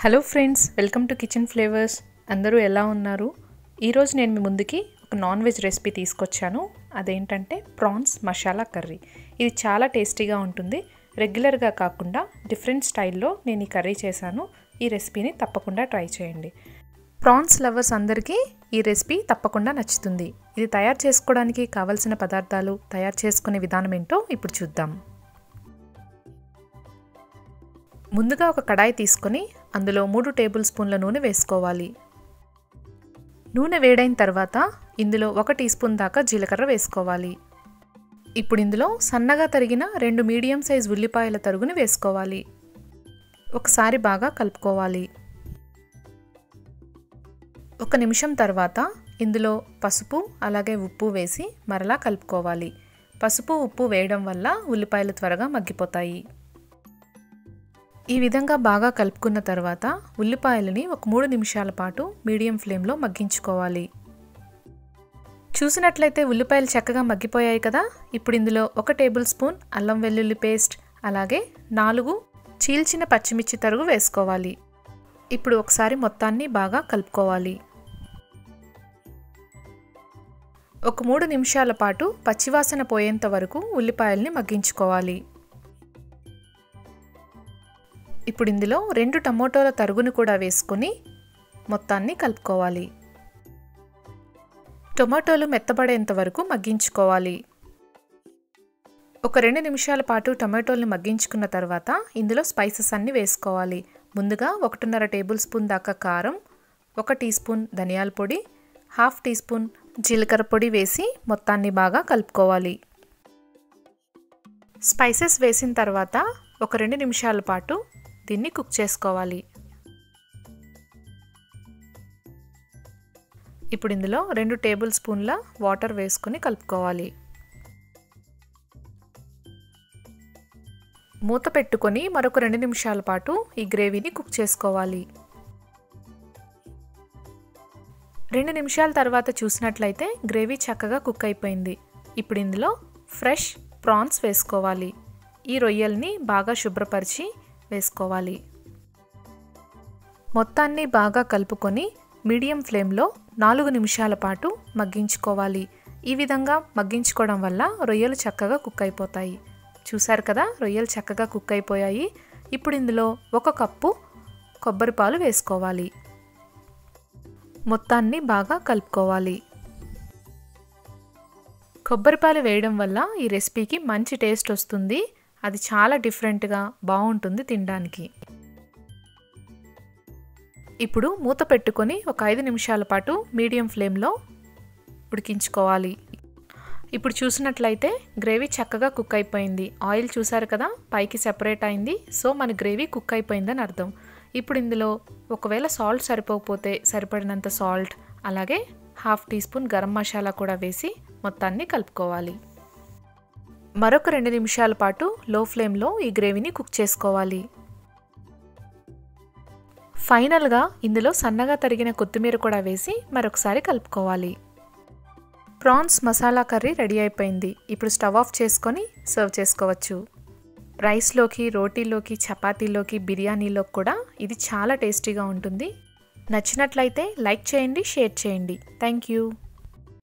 hello friends welcome to Kitchen Flavours అందరూ ఎలా ఉన్నారు ఈరోజు నేను మీ ముందుకి ఒక నాన్ వెజ్ రెసిపీ తీసుకొచ్చాను అదేంటంటే ప్రాన్స్ మసాలా కర్రీ ఇది చాలా టేస్టీగా ఉంటుంది రెగ్యులర్గా కాకుండా డిఫరెంట్ స్టైల్లో నేను ఈ కర్రీ చేశాను ఈ రెసిపీని తప్పకుండా ట్రై చేయండి ప్రాన్స్ లవర్స్ అందరికీ ఈ రెసిపీ తప్పకుండా నచ్చుతుంది ఇది తయారు చేసుకోవడానికి కావలసిన పదార్థాలు తయారు చేసుకునే విధానం ఏంటో ఇప్పుడు చూద్దాం ముందుగా ఒక కడాయి తీసుకొని అందులో మూడు టేబుల్ స్పూన్ల నూనె వేసుకోవాలి నూనె వేడైన తర్వాత ఇందులో ఒక టీ స్పూన్ దాకా జీలకర్ర వేసుకోవాలి ఇప్పుడు ఇందులో సన్నగా తరిగిన రెండు మీడియం సైజ్ ఉల్లిపాయల తరుగుని వేసుకోవాలి ఒకసారి బాగా కలుపుకోవాలి ఒక నిమిషం తర్వాత ఇందులో పసుపు అలాగే ఉప్పు వేసి మరలా కలుపుకోవాలి పసుపు ఉప్పు వేయడం వల్ల ఉల్లిపాయలు త్వరగా మగ్గిపోతాయి ఈ విధంగా బాగా కలుపుకున్న తర్వాత ఉల్లిపాయలని ఒక మూడు నిమిషాల పాటు మీడియం ఫ్లేమ్లో మగ్గించుకోవాలి చూసినట్లయితే ఉల్లిపాయలు చక్కగా మగ్గిపోయాయి కదా ఇప్పుడు ఇందులో ఒక టేబుల్ స్పూన్ అల్లం వెల్లుల్లి పేస్ట్ అలాగే నాలుగు చీల్చిన పచ్చిమిర్చి తరుగు వేసుకోవాలి ఇప్పుడు ఒకసారి మొత్తాన్ని బాగా కలుపుకోవాలి ఒక మూడు నిమిషాల పాటు పచ్చివాసన పోయేంత వరకు ఉల్లిపాయల్ని మగ్గించుకోవాలి ఇప్పుడు ఇందులో రెండు టమోటోల తరుగును కూడా వేసుకొని మొత్తాన్ని కలుపుకోవాలి టొమాటోలు మెత్తబడేంత వరకు మగ్గించుకోవాలి ఒక రెండు నిమిషాల పాటు టమాటోల్ని మగ్గించుకున్న తర్వాత ఇందులో స్పైసెస్ అన్నీ వేసుకోవాలి ముందుగా ఒకటిన్నర టేబుల్ స్పూన్ దాకా కారం ఒక టీ స్పూన్ ధనియాల పొడి హాఫ్ టీ స్పూన్ జీలకర్ర పొడి వేసి మొత్తాన్ని బాగా కలుపుకోవాలి స్పైసెస్ వేసిన తర్వాత ఒక రెండు నిమిషాల పాటు దీన్ని కుక్ చేసుకోవాలి ఇప్పుడు ఇందులో రెండు టేబుల్ స్పూన్ల వాటర్ వేసుకుని కలుపుకోవాలి మూత పెట్టుకొని మరొక రెండు నిమిషాల పాటు ఈ గ్రేవీని కుక్ చేసుకోవాలి రెండు నిమిషాల తర్వాత చూసినట్లయితే గ్రేవీ చక్కగా కుక్ అయిపోయింది ఇప్పుడు ఇందులో ఫ్రెష్ ప్రాన్స్ వేసుకోవాలి ఈ రొయ్యల్ని బాగా శుభ్రపరిచి వేసుకోవాలి మొత్తాన్ని బాగా కలుపుకొని మీడియం ఫ్లేమ్లో నాలుగు నిమిషాల పాటు మగ్గించుకోవాలి ఈ విధంగా మగ్గించుకోవడం వల్ల రొయ్యలు చక్కగా కుక్ అయిపోతాయి చూసారు కదా రొయ్యలు చక్కగా కుక్ అయిపోయాయి ఇప్పుడు ఇందులో ఒక కప్పు కొబ్బరి పాలు వేసుకోవాలి మొత్తాన్ని బాగా కలుపుకోవాలి కొబ్బరిపాలు వేయడం వల్ల ఈ రెసిపీకి మంచి టేస్ట్ వస్తుంది అది చాలా డిఫరెంట్గా బాగుంటుంది తినడానికి ఇప్పుడు మూత పెట్టుకొని ఒక ఐదు నిమిషాల పాటు మీడియం ఫ్లేమ్లో ఉడికించుకోవాలి ఇప్పుడు చూసినట్లయితే గ్రేవీ చక్కగా కుక్ అయిపోయింది ఆయిల్ చూసారు కదా పైకి సెపరేట్ అయింది సో మన గ్రేవీ కుక్ అయిపోయిందని అర్థం ఇప్పుడు ఇందులో ఒకవేళ సాల్ట్ సరిపోకపోతే సరిపడినంత సాల్ట్ అలాగే half teaspoon garam masala కూడా వేసి మొత్తాన్ని కలుపుకోవాలి మరొక రెండు నిమిషాల పాటు లో ఫ్లేమ్లో ఈ గ్రేవీని కుక్ చేసుకోవాలి ఫైనల్గా ఇందులో సన్నగా తరిగిన కొత్తిమీర కూడా వేసి మరొకసారి కలుపుకోవాలి ప్రాన్స్ మసాలా కర్రీ రెడీ అయిపోయింది ఇప్పుడు స్టవ్ ఆఫ్ చేసుకొని సర్వ్ చేసుకోవచ్చు రైస్లోకి రోటీలోకి చపాతీలోకి బిర్యానీలోకి కూడా ఇది చాలా టేస్టీగా ఉంటుంది నచ్చినట్లయితే లైక్ చేయండి షేర్ చేయండి థ్యాంక్ యూ